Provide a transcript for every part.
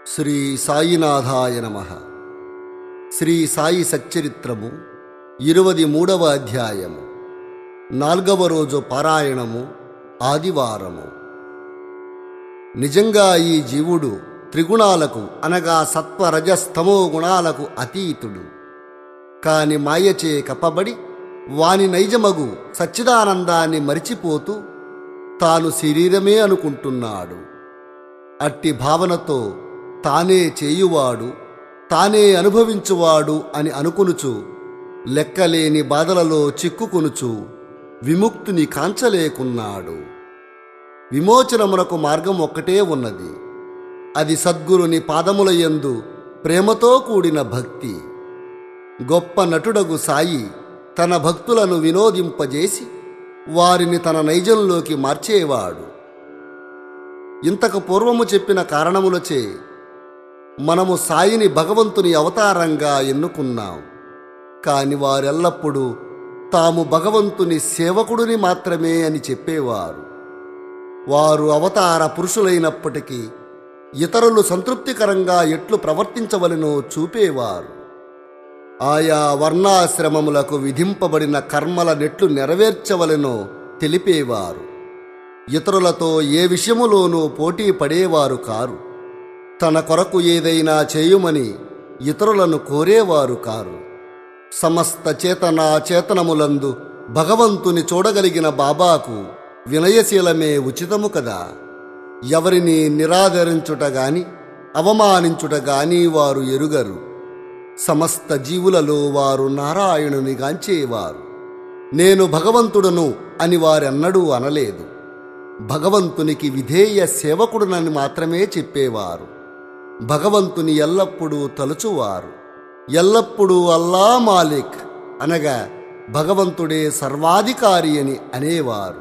శ్రీ సాయినాథాయ నమ శ్రీ సాయి సచ్చరిత్రము ఇరువది మూడవ అధ్యాయము నాల్గవ రోజు పారాయణము ఆదివారము నిజంగా ఈ జీవుడు త్రిగుణాలకు అనగా సత్వ రజస్తమో గుణాలకు అతీతుడు కాని మాయచే కప్పబడి వాని నైజమగు సచ్చిదానందాన్ని మరిచిపోతూ తాను శరీరమే అనుకుంటున్నాడు అట్టి భావనతో తానే చేయువాడు తానే అనుభవించువాడు అని అనుకొనుచు లెక్కలేని బాధలలో చిక్కుకొనుచు విముక్తిని కాంచలేకున్నాడు విమోచనమునకు మార్గం ఒక్కటే ఉన్నది అది సద్గురుని పాదముల యందు ప్రేమతో కూడిన భక్తి గొప్ప నటుడగు సాయి తన భక్తులను వినోదింపజేసి వారిని తన నైజంలోకి మార్చేవాడు ఇంతకు పూర్వము చెప్పిన కారణములచే మనము సాయిని భగవంతుని అవతారంగా ఎన్నుకున్నాం కాని వారెల్లప్పుడూ తాము భగవంతుని సేవకుడిని మాత్రమే అని చెప్పేవారు వారు అవతార పురుషులైనప్పటికీ ఇతరులు సంతృప్తికరంగా ఎట్లు ప్రవర్తించవలెనో చూపేవారు ఆయా వర్ణాశ్రమములకు విధింపబడిన కర్మల నెట్లు నెరవేర్చవలెనో తెలిపేవారు ఇతరులతో ఏ విషయములోనూ పోటీ పడేవారు కారు తన కొరకు ఏదైనా చేయుమని ఇతరులను కోరేవారు కారు సమస్త చేతన చేతనములందు భగవంతుని చూడగలిగిన బాబాకు వినయశీలమే ఉచితము కదా ఎవరిని నిరాదరించుట గాని అవమానించుట గాని వారు ఎరుగరు సమస్త జీవులలో వారు నారాయణుని గాంచేవారు నేను భగవంతుడను అని వారెన్నడూ అనలేదు భగవంతునికి విధేయ సేవకుడునని మాత్రమే చెప్పేవారు భగవంతుని ఎల్లప్పుడూ తలుచువారు ఎల్లప్పుడూ అల్లా మాలిక్ అనగా భగవంతుడే సర్వాధికారి అని అనేవారు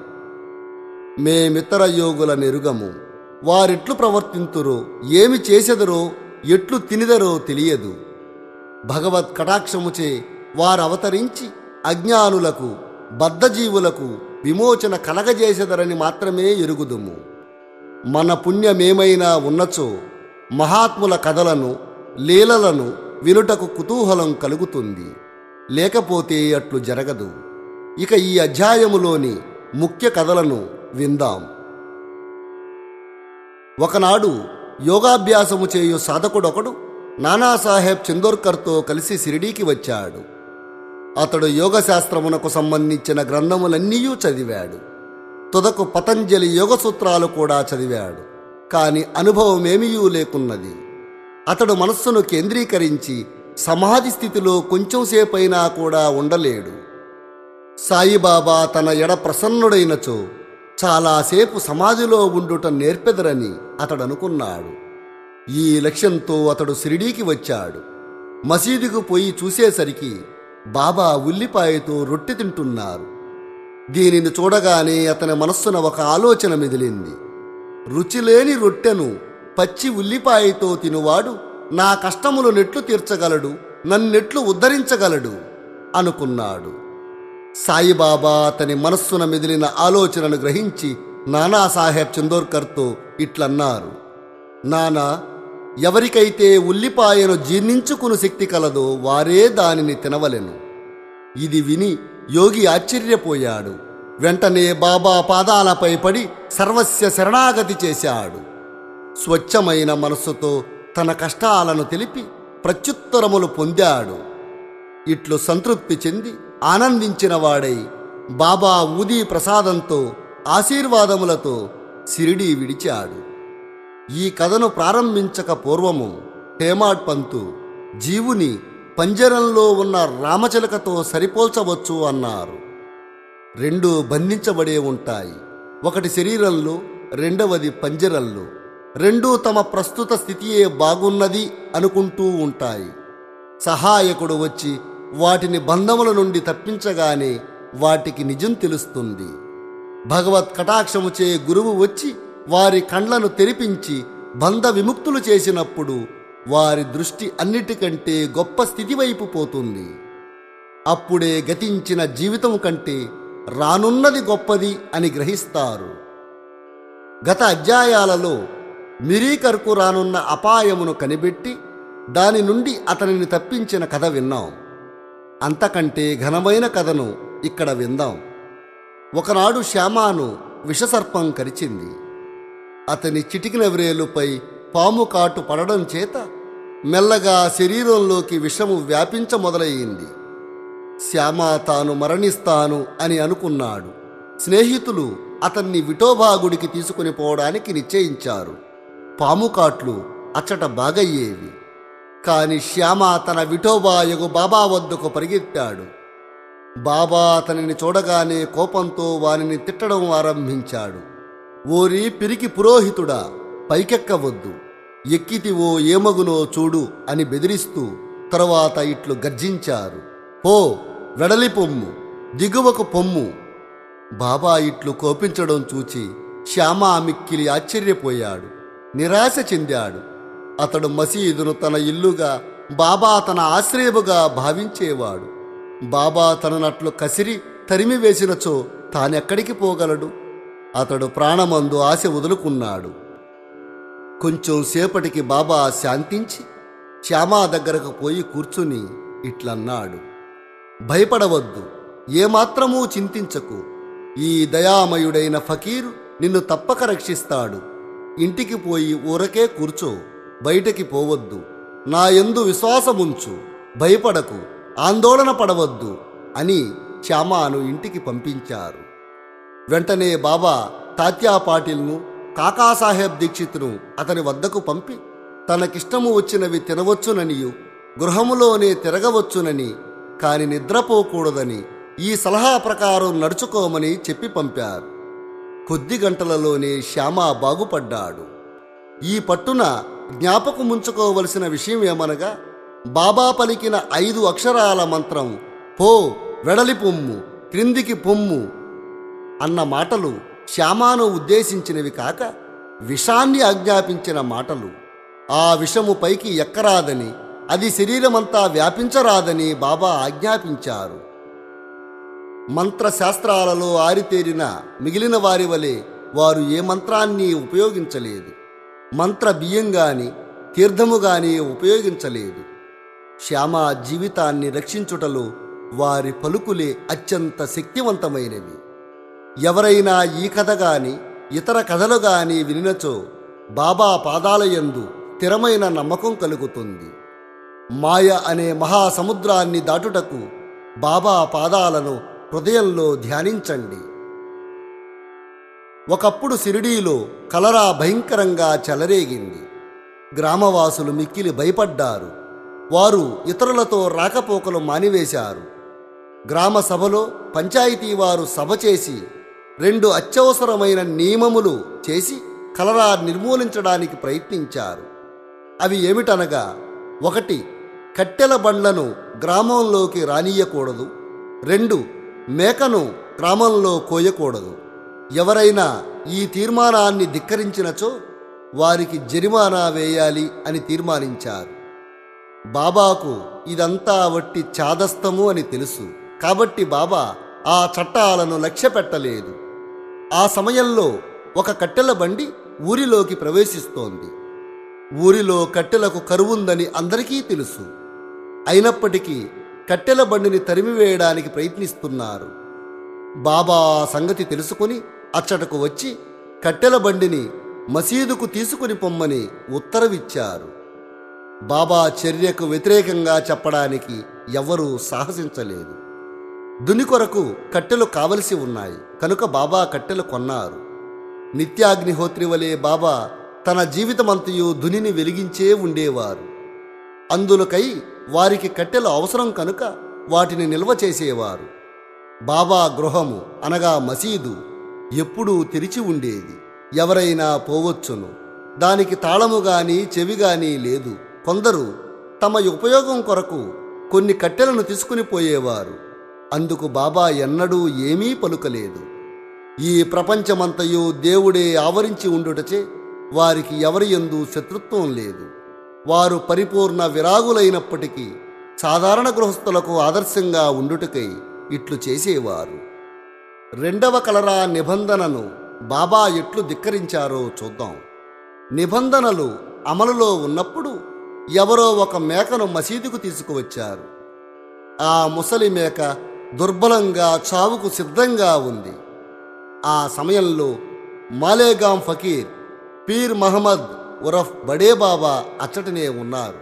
మేమితర యోగుల నెరుగము వారెట్లు ప్రవర్తింతురో ఏమి చేసెదరో ఎట్లు తినిదరో తెలియదు భగవత్ కటాక్షముచే వారవతరించి అజ్ఞానులకు బద్ధజీవులకు విమోచన కలగజేసెదరని మాత్రమే ఎరుగుదుము మన పుణ్యమేమైనా ఉన్నచో మహాత్ముల కథలను లీలలను వినుటకు కుతూహలం కలుగుతుంది లేకపోతే అట్లు జరగదు ఇక ఈ అధ్యాయములోని ముఖ్య కథలను విందాం ఒకనాడు యోగాభ్యాసము చేయు సాధకుడొకడు నానాసాహెబ్ చందోర్కర్తో కలిసి సిరిడీకి వచ్చాడు అతడు యోగశాస్త్రమునకు సంబంధించిన గ్రంథములన్నీ చదివాడు తుదకు పతంజలి యోగ సూత్రాలు కూడా చదివాడు కాని అనుభవమేమీయూ లేకున్నది అతడు మనస్సును కేంద్రీకరించి సమాధి స్థితిలో కొంచెం సేపైనా కూడా ఉండలేడు సాయిబాబా తన ఎడ ప్రసన్నుడైనచో చాలాసేపు సమాధిలో ఉండుట నేర్పెదరని అతడు అనుకున్నాడు ఈ లక్ష్యంతో అతడు షిరిడీకి వచ్చాడు మసీదుకు పోయి చూసేసరికి బాబా ఉల్లిపాయతో రొట్టె తింటున్నారు దీనిని చూడగానే అతని మనస్సున ఒక ఆలోచన మెదిలింది రుచిలేని రొట్టెను పచ్చి ఉల్లిపాయతో తినువాడు నా కష్టములు నెట్లు తీర్చగలడు నన్నెట్లు ఉద్ధరించగలడు అనుకున్నాడు సాయిబాబా అతని మనస్సున మెదిలిన ఆలోచనను గ్రహించి నానాసాహెబ్ చందోర్కర్తో ఇట్లన్నారు నానా ఎవరికైతే ఉల్లిపాయను జీర్ణించుకుని శక్తి కలదో వారే దానిని తినవలెను ఇది విని యోగి ఆశ్చర్యపోయాడు వెంటనే బాబా పాదాలపై పడి సర్వస్య శరణాగతి చేశాడు స్వచ్ఛమైన మనస్సుతో తన కష్టాలను తెలిపి ప్రత్యుత్తరములు పొందాడు ఇట్లు సంతృప్తి చెంది ఆనందించిన వాడై బాబా ఊదీ ప్రసాదంతో ఆశీర్వాదములతో సిరిడి విడిచాడు ఈ కథను ప్రారంభించక పూర్వము హేమాడ్ పంతు జీవుని పంజరంలో ఉన్న రామచిలకతో సరిపోల్చవచ్చు అన్నారు రెండు బంధించబడే ఉంటాయి ఒకటి శరీరంలో రెండవది పంజరంలో రెండూ తమ ప్రస్తుత స్థితియే బాగున్నది అనుకుంటూ ఉంటాయి సహాయకుడు వచ్చి వాటిని బంధముల నుండి తప్పించగానే వాటికి నిజం తెలుస్తుంది భగవత్ కటాక్షముచే గురువు వచ్చి వారి కండ్లను తెరిపించి బంధ విముక్తులు చేసినప్పుడు వారి దృష్టి అన్నిటికంటే గొప్ప స్థితి వైపు పోతుంది అప్పుడే గతించిన జీవితం కంటే రానున్నది గొప్పది అని గ్రహిస్తారు గత అధ్యాయాలలో మిరీకర్కు రానున్న అపాయమును కనిపెట్టి దాని నుండి అతనిని తప్పించిన కథ విన్నాం అంతకంటే ఘనమైన కథను ఇక్కడ విందాం ఒకనాడు శ్యామాను విషసర్పం కరిచింది అతని చిటికిన వ్రేలుపై పాము కాటు పడడం చేత మెల్లగా శరీరంలోకి విషము వ్యాపించ మొదలయ్యింది శ్యామ తాను మరణిస్తాను అని అనుకున్నాడు స్నేహితులు అతన్ని విఠోబాగుడికి తీసుకుని పోవడానికి నిశ్చయించారు పాము కాట్లు అచ్చట బాగయ్యేవి కాని శ్యామ తన విఠోబాయగు బాబా వద్దకు పరిగెత్తాడు బాబా అతనిని చూడగానే కోపంతో వానిని తిట్టడం ఆరంభించాడు ఓరి పిరికి పురోహితుడా పైకెక్కవద్దు ఎక్కితివో ఏమగునో చూడు అని బెదిరిస్తూ తరువాత ఇట్లు గర్జించారు హో వెడలి పొమ్ము దిగువకు పొమ్ము బాబా ఇట్లు కోపించడం చూచి శ్యామ మిక్కిలి ఆశ్చర్యపోయాడు నిరాశ చెందాడు అతడు మసీదును తన ఇల్లుగా బాబా తన ఆశ్రయముగా భావించేవాడు బాబా తననట్లు కసిరి తరిమి వేసినచో తానెక్కడికి పోగలడు అతడు ప్రాణమందు ఆశ వదులుకున్నాడు కొంచెం సేపటికి బాబా శాంతించి శ్యామా దగ్గరకు పోయి కూర్చుని ఇట్లన్నాడు భయపడవద్దు ఏమాత్రమూ చింతించకు ఈ దయామయుడైన ఫకీరు నిన్ను తప్పక రక్షిస్తాడు ఇంటికి పోయి ఊరకే కూర్చో బయటకి పోవద్దు నా యందు విశ్వాసముంచు భయపడకు ఆందోళన పడవద్దు అని శ్యామాను ఇంటికి పంపించారు వెంటనే బాబా తాత్యా పాటిల్ను కాకాసాహెబ్ దీక్షిత్ను అతని వద్దకు పంపి తనకిష్టము వచ్చినవి తినవచ్చుననియు గృహములోనే తిరగవచ్చునని కాని నిద్రపోకూడదని ఈ సలహా ప్రకారం నడుచుకోమని చెప్పి పంపారు కొద్ది గంటలలోనే శ్యామ బాగుపడ్డాడు ఈ పట్టున జ్ఞాపకముంచుకోవలసిన విషయం ఏమనగా బాబా పలికిన ఐదు అక్షరాల మంత్రం పో వెడలి పొమ్ము క్రిందికి పొమ్ము అన్న మాటలు శ్యామాను ఉద్దేశించినవి కాక విషాన్ని ఆజ్ఞాపించిన మాటలు ఆ విషము పైకి ఎక్కరాదని అది శరీరమంతా వ్యాపించరాదని బాబా ఆజ్ఞాపించారు మంత్రశాస్త్రాలలో ఆరితేరిన మిగిలిన వారి వలె వారు ఏ మంత్రాన్ని ఉపయోగించలేదు మంత్ర బియ్యం గాని తీర్థము గాని ఉపయోగించలేదు శ్యామ జీవితాన్ని రక్షించుటలో వారి పలుకులే అత్యంత శక్తివంతమైనవి ఎవరైనా ఈ కథ గాని ఇతర కథలు గాని వినినచో బాబా పాదాలయందు స్థిరమైన నమ్మకం కలుగుతుంది మాయ అనే మహాసముద్రాన్ని దాటుటకు బాబా పాదాలను హృదయంలో ధ్యానించండి ఒకప్పుడు సిరిడీలో కలరా భయంకరంగా చెలరేగింది గ్రామవాసులు మిక్కిలి భయపడ్డారు వారు ఇతరులతో రాకపోకలు మానివేశారు గ్రామ సభలో పంచాయతీ వారు సభ చేసి రెండు అత్యవసరమైన నియమములు చేసి కలరా నిర్మూలించడానికి ప్రయత్నించారు అవి ఏమిటనగా ఒకటి కట్టెల బండ్లను గ్రామంలోకి రానియకూడదు రెండు మేకను గ్రామంలో కోయకూడదు ఎవరైనా ఈ తీర్మానాన్ని ధిక్కరించినచో వారికి జరిమానా వేయాలి అని తీర్మానించారు బాబాకు ఇదంతా వట్టి చాదస్తము అని తెలుసు కాబట్టి బాబా ఆ చట్టాలను లక్ష్య పెట్టలేదు ఆ సమయంలో ఒక కట్టెల బండి ఊరిలోకి ప్రవేశిస్తోంది ఊరిలో కట్టెలకు కరువుందని అందరికీ తెలుసు అయినప్పటికీ కట్టెల బండిని తరిమివేయడానికి ప్రయత్నిస్తున్నారు బాబా ఆ సంగతి తెలుసుకుని అచ్చటకు వచ్చి కట్టెల బండిని మసీదుకు తీసుకుని పొమ్మని ఉత్తరవిచ్చారు బాబా చర్యకు వ్యతిరేకంగా చెప్పడానికి ఎవ్వరూ సాహసించలేదు దుని కొరకు కట్టెలు కావలసి ఉన్నాయి కనుక బాబా కట్టెలు కొన్నారు నిత్యాగ్నిహోత్రి వలె బాబా తన జీవితమంతయు దునిని వెలిగించే ఉండేవారు అందులకై వారికి కట్టెలు అవసరం కనుక వాటిని నిల్వ చేసేవారు బాబా గృహము అనగా మసీదు ఎప్పుడూ తెరిచి ఉండేది ఎవరైనా పోవచ్చును దానికి తాళము గాని చెవి గాని లేదు కొందరు తమ ఉపయోగం కొరకు కొన్ని కట్టెలను తీసుకుని పోయేవారు అందుకు బాబా ఎన్నడూ ఏమీ పలుకలేదు ఈ ప్రపంచమంతయు దేవుడే ఆవరించి ఉండుటచే వారికి ఎవరి యందు శత్రుత్వం లేదు వారు పరిపూర్ణ విరాగులైనప్పటికీ సాధారణ గృహస్థులకు ఆదర్శంగా ఉండుటకై ఇట్లు చేసేవారు రెండవ కలరా నిబంధనను బాబా ఎట్లు ధిక్కరించారో చూద్దాం నిబంధనలు అమలులో ఉన్నప్పుడు ఎవరో ఒక మేకను మసీదుకు తీసుకువచ్చారు ఆ ముసలి మేక దుర్బలంగా చావుకు సిద్ధంగా ఉంది ఆ సమయంలో మాలేగాం ఫకీర్ పీర్ మహమ్మద్ ఉరఫ్ బడే బాబా అచ్చటనే ఉన్నారు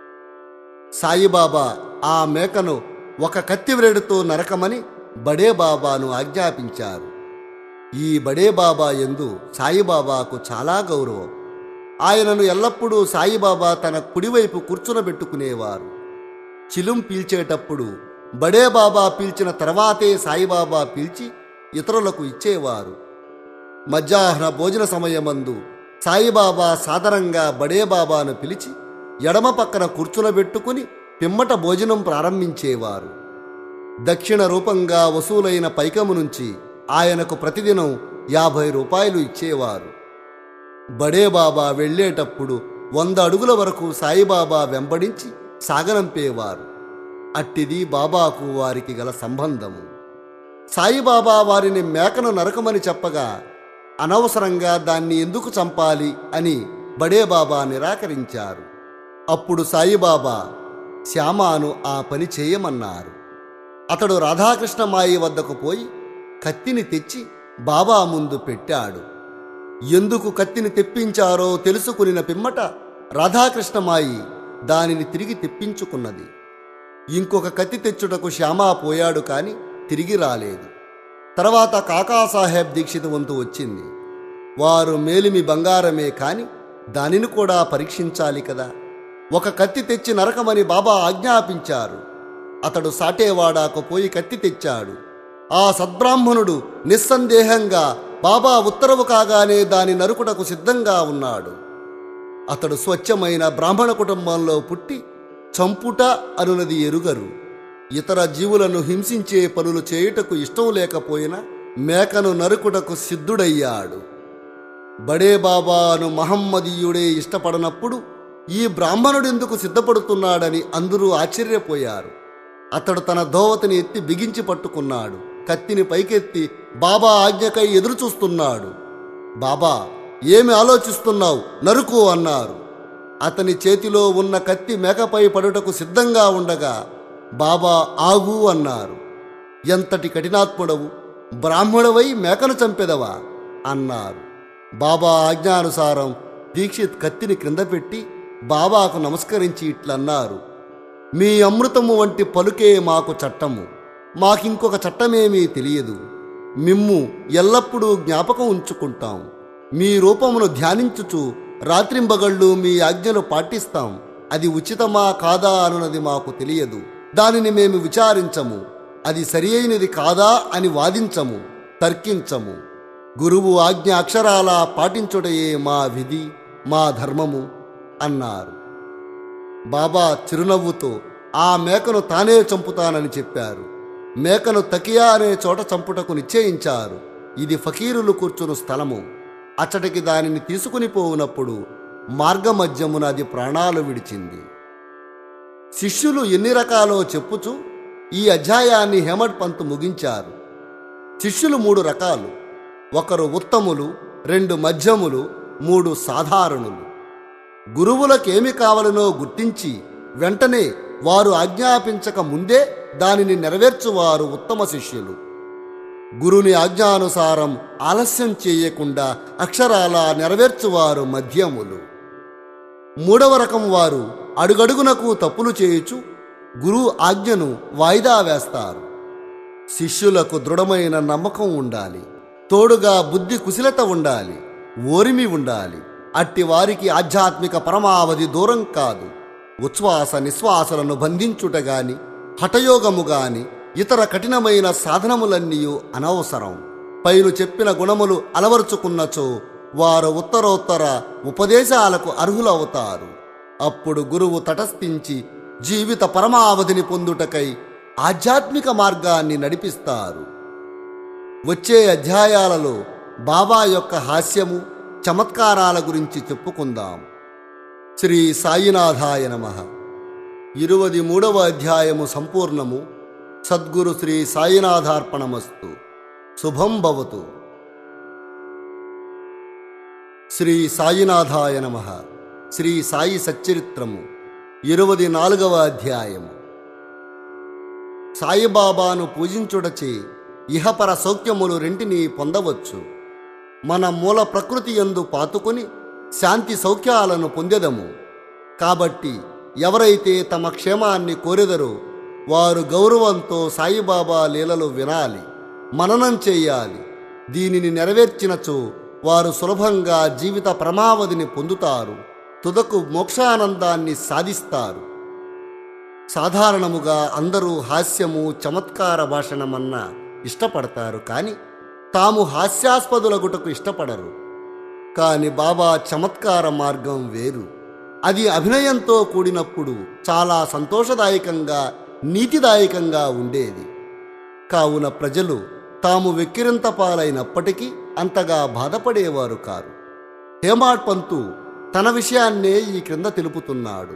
సాయిబాబా ఆ మేకను ఒక కత్తివ్రేడుతో నరకమని బడే బాబాను ఆజ్ఞాపించారు ఈ బడే బాబా ఎందు సాయిబాబాకు చాలా గౌరవం ఆయనను ఎల్లప్పుడూ సాయిబాబా తన కుడివైపు కూర్చునబెట్టుకునేవారు చిలుం పీల్చేటప్పుడు బడే బాబా పీల్చిన తర్వాతే సాయిబాబా పీల్చి ఇతరులకు ఇచ్చేవారు మధ్యాహ్న భోజన సమయమందు సాయిబాబా సాదరంగా బడే బాబాను పిలిచి ఎడమ పక్కన కూర్చునబెట్టుకుని పిమ్మట భోజనం ప్రారంభించేవారు దక్షిణ రూపంగా వసూలైన పైకము నుంచి ఆయనకు ప్రతిదినం యాభై రూపాయలు ఇచ్చేవారు బడే బాబా వెళ్ళేటప్పుడు వంద అడుగుల వరకు సాయిబాబా వెంబడించి సాగనంపేవారు అట్టిది బాబాకు వారికి గల సంబంధము సాయిబాబా వారిని మేకను నరకమని చెప్పగా అనవసరంగా దాన్ని ఎందుకు చంపాలి అని బడే బాబా నిరాకరించారు అప్పుడు సాయిబాబా శ్యామాను ఆ పని చేయమన్నారు అతడు రాధాకృష్ణమాయి వద్దకు పోయి కత్తిని తెచ్చి బాబా ముందు పెట్టాడు ఎందుకు కత్తిని తెప్పించారో తెలుసుకునిన పిమ్మట రాధాకృష్ణమాయి దానిని తిరిగి తెప్పించుకున్నది ఇంకొక కత్తి తెచ్చుటకు శ్యామా పోయాడు కాని తిరిగి రాలేదు తర్వాత కాకాసాహెబ్ దీక్షిత్ వంతు వచ్చింది వారు మేలిమి బంగారమే కాని దానిని కూడా పరీక్షించాలి కదా ఒక కత్తి తెచ్చి నరకమని బాబా ఆజ్ఞాపించారు అతడు సాటేవాడాకు పోయి కత్తి తెచ్చాడు ఆ సద్బ్రాహ్మణుడు నిస్సందేహంగా బాబా ఉత్తరవు కాగానే దాని నరుకుటకు సిద్ధంగా ఉన్నాడు అతడు స్వచ్ఛమైన బ్రాహ్మణ కుటుంబంలో పుట్టి చంపుట అనునది ఎరుగరు ఇతర జీవులను హింసించే పనులు చేయుటకు ఇష్టం లేకపోయినా మేకను నరుకుటకు సిద్ధుడయ్యాడు బడే బాబాను మహమ్మదీయుడే ఇష్టపడనప్పుడు ఈ బ్రాహ్మణుడెందుకు సిద్ధపడుతున్నాడని అందరూ ఆశ్చర్యపోయారు అతడు తన ధోవతిని ఎత్తి బిగించి పట్టుకున్నాడు కత్తిని పైకెత్తి బాబా ఆజ్ఞకై ఎదురు చూస్తున్నాడు బాబా ఏమి ఆలోచిస్తున్నావు నరుకు అన్నారు అతని చేతిలో ఉన్న కత్తి మేకపై పడుటకు సిద్ధంగా ఉండగా బాబా ఆగు అన్నారు ఎంతటి కఠినాత్ముడవు బ్రాహ్మణవై మేకను చంపెదవా అన్నారు బాబా ఆజ్ఞానుసారం దీక్షిత్ కత్తిని క్రింద పెట్టి బాబాకు నమస్కరించి ఇట్లన్నారు మీ అమృతము వంటి పలుకే మాకు చట్టము మాకింకొక చట్టమేమీ తెలియదు మిమ్ము ఎల్లప్పుడూ జ్ఞాపకం ఉంచుకుంటాం మీ రూపమును ధ్యానించుచు రాత్రింబగళ్ళు మీ ఆజ్ఞలు పాటిస్తాం అది ఉచితమా కాదా అనున్నది మాకు తెలియదు దానిని మేము విచారించము అది సరియైనది కాదా అని వాదించము తర్కించము గురువు ఆజ్ఞ అక్షరాలా పాటించుటయే మా విధి మా ధర్మము అన్నారు బాబా చిరునవ్వుతో ఆ మేకను తానే చంపుతానని చెప్పారు మేకను తకియా అనే చోట చంపుటకు నిశ్చయించారు ఇది ఫకీరులు కూర్చుని స్థలము అచ్చటికి దానిని తీసుకుని పోవునప్పుడు మార్గమధ్యమున అది ప్రాణాలు విడిచింది శిష్యులు ఎన్ని రకాలో చెప్పుచు ఈ అధ్యాయాన్ని హేమడ్ పంత్ ముగించారు శిష్యులు మూడు రకాలు ఒకరు ఉత్తములు రెండు మధ్యములు మూడు సాధారణులు గురువులకేమి కావలనో గుర్తించి వెంటనే వారు ఆజ్ఞాపించక ముందే దానిని నెరవేర్చువారు ఉత్తమ శిష్యులు గురుని ఆజ్ఞానుసారం ఆలస్యం చేయకుండా అక్షరాల నెరవేర్చువారు మధ్యములు మూడవ రకం వారు అడుగడుగునకు తప్పులు చేయుచు గురు ఆజ్ఞను వాయిదా వేస్తారు శిష్యులకు దృఢమైన నమ్మకం ఉండాలి తోడుగా బుద్ధి కుశలత ఉండాలి ఓరిమి ఉండాలి అట్టి వారికి ఆధ్యాత్మిక పరమావధి దూరం కాదు ఉచ్ఛ్వాస నిశ్వాసలను బంధించుట గాని హఠయోగము గాని ఇతర కఠినమైన సాధనములన్నీ అనవసరం పైన చెప్పిన గుణములు అలవరుచుకున్నచో వారు ఉత్తరోత్తర ఉపదేశాలకు అర్హులవుతారు అప్పుడు గురువు తటస్థించి జీవిత పరమావధిని పొందుటకై ఆధ్యాత్మిక మార్గాన్ని నడిపిస్తారు వచ్చే అధ్యాయాలలో బాబా యొక్క హాస్యము చమత్కారాల గురించి చెప్పుకుందాం శ్రీ సాయినాథాయ నమ ఇరువది మూడవ అధ్యాయము సంపూర్ణము సద్గురు శ్రీ సాయినాథార్పణమస్తు శుభం భవతు శ్రీ సాయినాథాయ నమ శ్రీ సాయి సచ్చరిత్రము ఇరవది నాలుగవ అధ్యాయము సాయిబాబాను పూజించుటచే ఇహపర సౌఖ్యములు రెంటిని పొందవచ్చు మన మూల ప్రకృతి యందు పాతుకొని శాంతి సౌఖ్యాలను పొందెదము కాబట్టి ఎవరైతే తమ క్షేమాన్ని కోరెదరో వారు గౌరవంతో సాయిబాబా లీలలు వినాలి మననం చేయాలి దీనిని నెరవేర్చినచో వారు సులభంగా జీవిత ప్రమావధిని పొందుతారు తుదకు మోక్షానందాన్ని సాధిస్తారు సాధారణముగా అందరూ హాస్యము చమత్కార భాషణమన్న ఇష్టపడతారు కానీ తాము హాస్యాస్పదులగుటకు ఇష్టపడరు కాని బాబా చమత్కార మార్గం వేరు అది అభినయంతో కూడినప్పుడు చాలా సంతోషదాయకంగా నీతిదాయకంగా ఉండేది కావున ప్రజలు తాము వెక్కిరింత పాలైనప్పటికీ అంతగా బాధపడేవారు కారు హేమాడ్ పంతు తన విషయాన్నే ఈ క్రింద తెలుపుతున్నాడు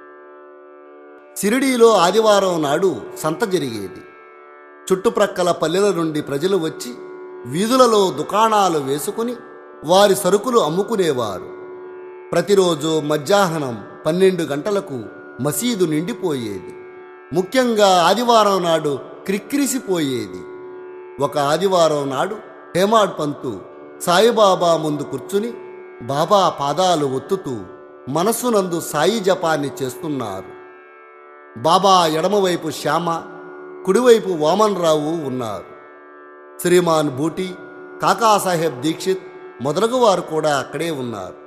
సిరిడీలో ఆదివారం నాడు సంత జరిగేది చుట్టుప్రక్కల పల్లెల నుండి ప్రజలు వచ్చి వీధులలో దుకాణాలు వేసుకుని వారి సరుకులు అమ్ముకునేవారు ప్రతిరోజు మధ్యాహ్నం పన్నెండు గంటలకు మసీదు నిండిపోయేది ముఖ్యంగా ఆదివారం నాడు క్రిక్కిరిసిపోయేది ఒక ఆదివారం నాడు హేమాడ్ పంతు సాయిబాబా ముందు కూర్చుని బాబా పాదాలు ఒత్తుతూ మనస్సునందు సాయి జపాన్ని చేస్తున్నారు బాబా ఎడమవైపు శ్యామ కుడివైపు వామన్ రావు ఉన్నారు శ్రీమాన్ బూటి కాకాసాహెబ్ దీక్షిత్ మొదలగు వారు కూడా అక్కడే ఉన్నారు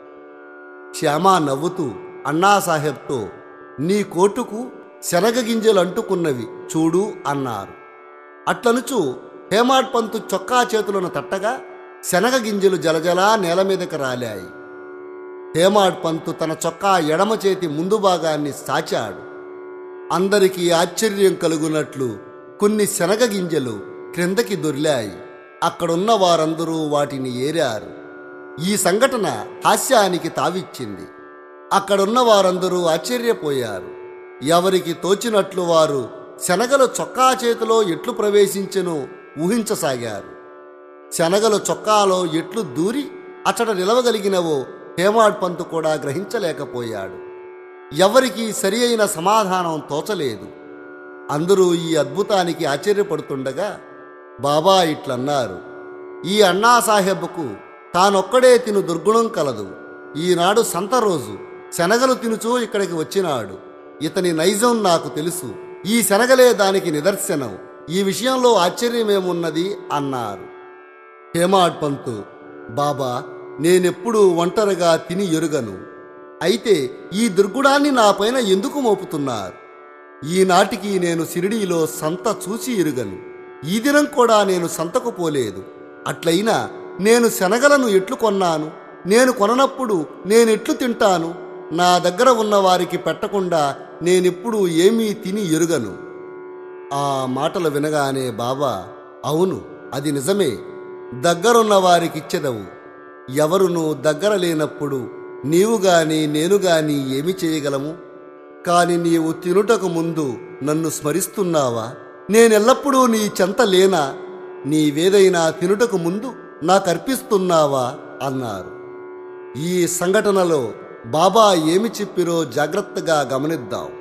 శ్యామ నవ్వుతూ అన్నాసాహెబ్తో నీ కోటుకు శనగ గింజలు అంటుకున్నవి చూడు అన్నారు అట్లనుచు హేమాడ్ పంతు చొక్కా చేతులను తట్టగా శనగ గింజలు జలజలా నేల మీదకి రాలాయి హేమాడ్ పంతు తన చొక్కా ఎడమ చేతి ముందు భాగాన్ని సాచాడు అందరికీ ఆశ్చర్యం కలుగునట్లు కొన్ని శనగ గింజలు క్రిందకి దొర్లాయి అక్కడున్న వారందరూ వాటిని ఏరారు ఈ సంఘటన హాస్యానికి తావిచ్చింది అక్కడున్న వారందరూ ఆశ్చర్యపోయారు ఎవరికి తోచినట్లు వారు శనగలు చొక్కా చేతిలో ఎట్లు ప్రవేశించెనో ఊహించసాగారు శనగలు చొక్కాలో ఎట్లు దూరి అచ్చట నిలవగలిగినవో హేమాడ్ పంతు కూడా గ్రహించలేకపోయాడు ఎవరికీ సరి అయిన సమాధానం తోచలేదు అందరూ ఈ అద్భుతానికి ఆశ్చర్యపడుతుండగా బాబా ఇట్లన్నారు ఈ అన్నాసాహెబ్కు తానొక్కడే తిను దుర్గుణం కలదు ఈనాడు సంత రోజు శనగలు తినుచూ ఇక్కడికి వచ్చినాడు ఇతని నైజం నాకు తెలుసు ఈ శనగలే దానికి నిదర్శనం ఈ విషయంలో ఆశ్చర్యమేమున్నది అన్నారు హేమాడ్ పంతు బాబా నేనెప్పుడూ ఒంటరిగా తిని ఎరుగను అయితే ఈ దుర్గుణాన్ని నాపైన ఎందుకు మోపుతున్నారు ఈనాటికి నేను సిరిడీలో సంత చూసి ఎరుగను ఈ దినం కూడా నేను సంతకు పోలేదు అట్లయినా నేను శనగలను ఎట్లు కొన్నాను నేను కొననప్పుడు నేనెట్లు తింటాను నా దగ్గర ఉన్న వారికి పెట్టకుండా నేనెప్పుడు ఏమీ తిని ఎరుగను ఆ మాటలు వినగానే బాబా అవును అది నిజమే దగ్గరున్న వారికిచ్చెదవు ఎవరును దగ్గర లేనప్పుడు నీవు గాని నేను గాని ఏమి చేయగలము కాని నీవు తినుటకు ముందు నన్ను స్మరిస్తున్నావా నేనెల్లప్పుడూ నీ చెంత లేనా నీవేదైనా తినుటకు ముందు నాకర్పిస్తున్నావా అన్నారు ఈ సంఘటనలో బాబా ఏమి చెప్పిరో జాగ్రత్తగా గమనిద్దాం